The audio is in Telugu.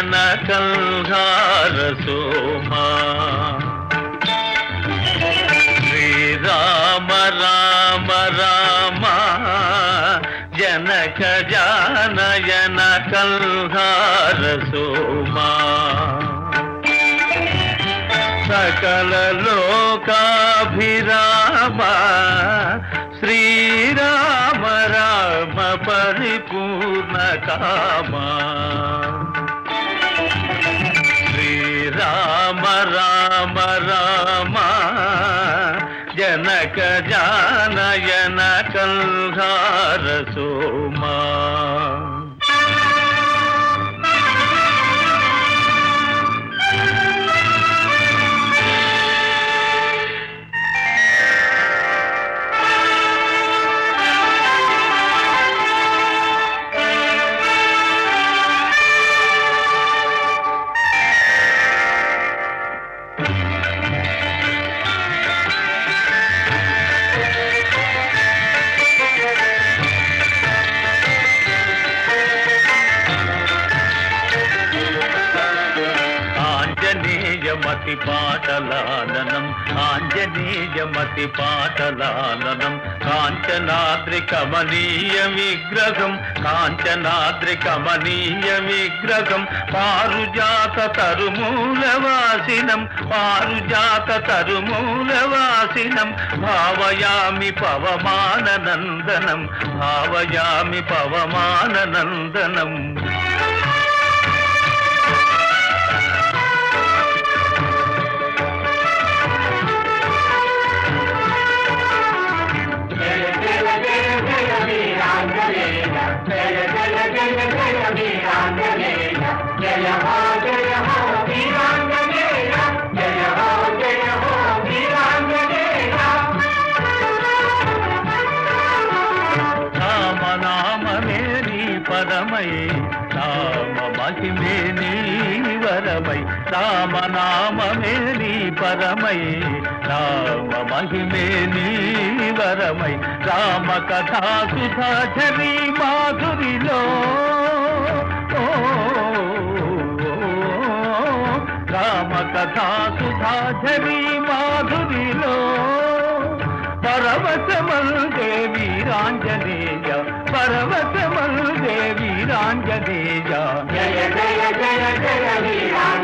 జన కల్హార సోమా శ్రీరామ రామ రామ జనక జానయన కల్హార సోమా సకల లోకాభిరామ శ్రీరామ రామ పరిపూర్ణ కామా శ్రీరామ రామ రామ జనక జానయన కల్హార సోమా ఆంజనేయమతి పాటలాలనం ఆంజనేయమతి పాటలాలనం కాంచనాద్రి కమనీయ విగ్రహం కాంచనాద్రి కమనీయ విగ్రహం పారుజాత తరుమూలవాసినం పారుజాత తరుమూలవాసినం భావయామి పవమాననందనం భావయామి పవమాననందనం రామనామమే నీ పదమై రామ మహిమే నీ వరమై రామనామమే నీ పదమై రామ మహిమే నీ వరమై రామ కథా సుధాచరి మాధురిలో ఓ, రామ కథా సుధాచరి మాధురిలో పరవశమల్దే వీరాంజనేయ పరవశమల్దే వీరాంజనేయ జయ జయ జయ జయ వీరా